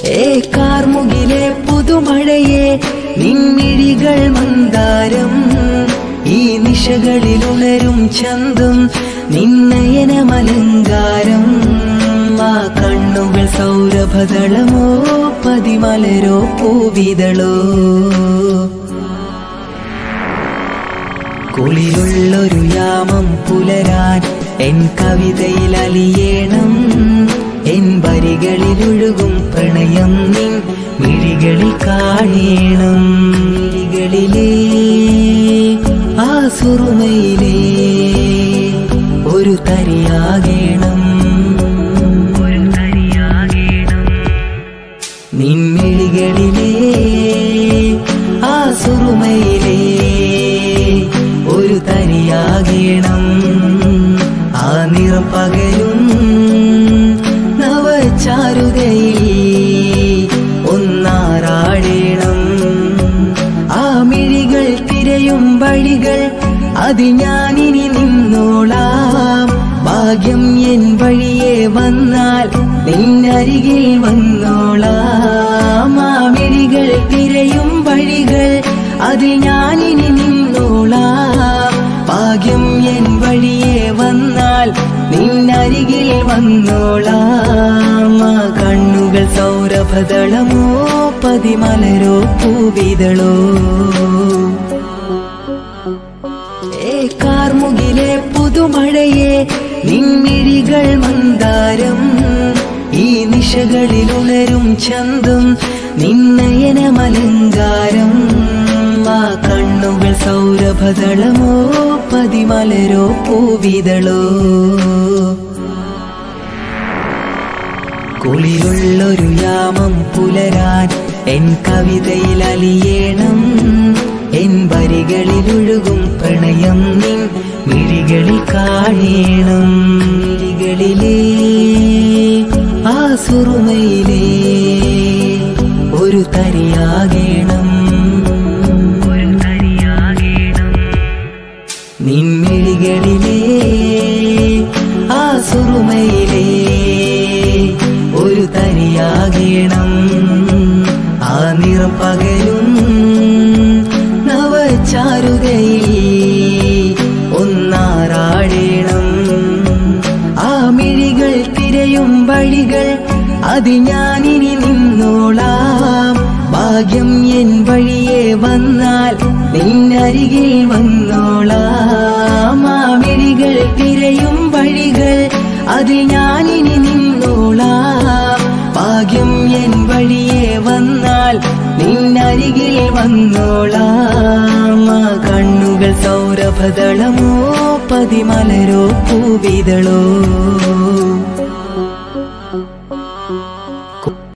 ഏ കാർമുകിലെ പുതുമഴയെ നിൻമിഴികൾ മന്ദാരം ഈ നിശകളിലുണരും ചന്തം നിന്നയനമലങ്കാരം ആ കണ്ണുകൾ സൗരഭദളമോ പതിമലരോ പൂവിതളോ കുളിരുള്ളൊരു യാമം പുലരാൻ എൻ കവിതയിൽ അലിയേണം എൻ വരികളിലൊഴുകും പ്രണയം നിൻ മിഴികളിൽ കാണേണം മിഴികളിലേ ആ സുറുമയിലേ ഒരു തരിയാകേണം ഒരു തരിയാകേണം നിൻമിഴികളിലേ ആ സുറുമയിലേ ഒരു തരിയാകേണം ആ നിറം പകരും നവചാരുതയിൽ ഒന്നാറാടേണം ആ മിഴികൾ തിരയും വഴികൾ അതിൽ ഞാനിനി നിന്നോളാം ഭാഗ്യം എൻ വഴിയെ വന്നാൽ നിന്നരികിൽ വന്നോളാം ആ മിഴികൾ തിരയും വഴികൾ അതിൽ ഞാനിനി നിന്നോളാം ഭാഗ്യം എൻ വഴിയെ വന്നാൽ നിന്നരികിൽ വന്നോളാം ആ കണ്ണുകൾ സൗരഭദളമോ പതിമലരോ പൂവിതളോ ഏ കാർമുകിലെ പുതുമഴയെ നിൻമിഴികൾ മന്ദാരം ഈ നിശകളിലുണരും ചന്തം നിന്നയനമലങ്കാരം ആ കണ്ണുകൾ സൗരഭദളമോ പതിമലരോ പൂവിതളോ കുളിരുള്ളൊരു യാമം പുലരാൻ എൻ കവിതയിൽ അലിയേണം എൻ വരികളിലൊഴുകും പ്രണയം നിൻ മിഴികളിൽ കാണേണം മിഴികളിലേ ആ സുറുമയിലേ ഒരു തരിയാകേണം ഒരു തരിയാകേണം നിൻമിഴികളിലേ ആ സുറുമയിലേ ഒരു തരിയാകേണം ആ നിറം പകരും നവചാരുതയിൽ ഒന്നാറാടേണം ആ മിഴികൾ തിരയും വഴികൾ അത് ഞാനിനി നിന്നോളാം ഭാഗ്യം എൻ വഴിയെ വന്നാൽ നിന്നരികിൽ വന്നോളാം ആ മിഴികൾ തിരയും വഴികൾ അതിൽ ഞാനിനി നിന്നോളാം ഭാഗ്യം എൻ വഴിയെ വന്നാൽ നിന്നരികിൽ വന്നോളാം ആ കണ്ണുകൾ സൗരഭദളമോ പതിമലരോ പൂവിതളോ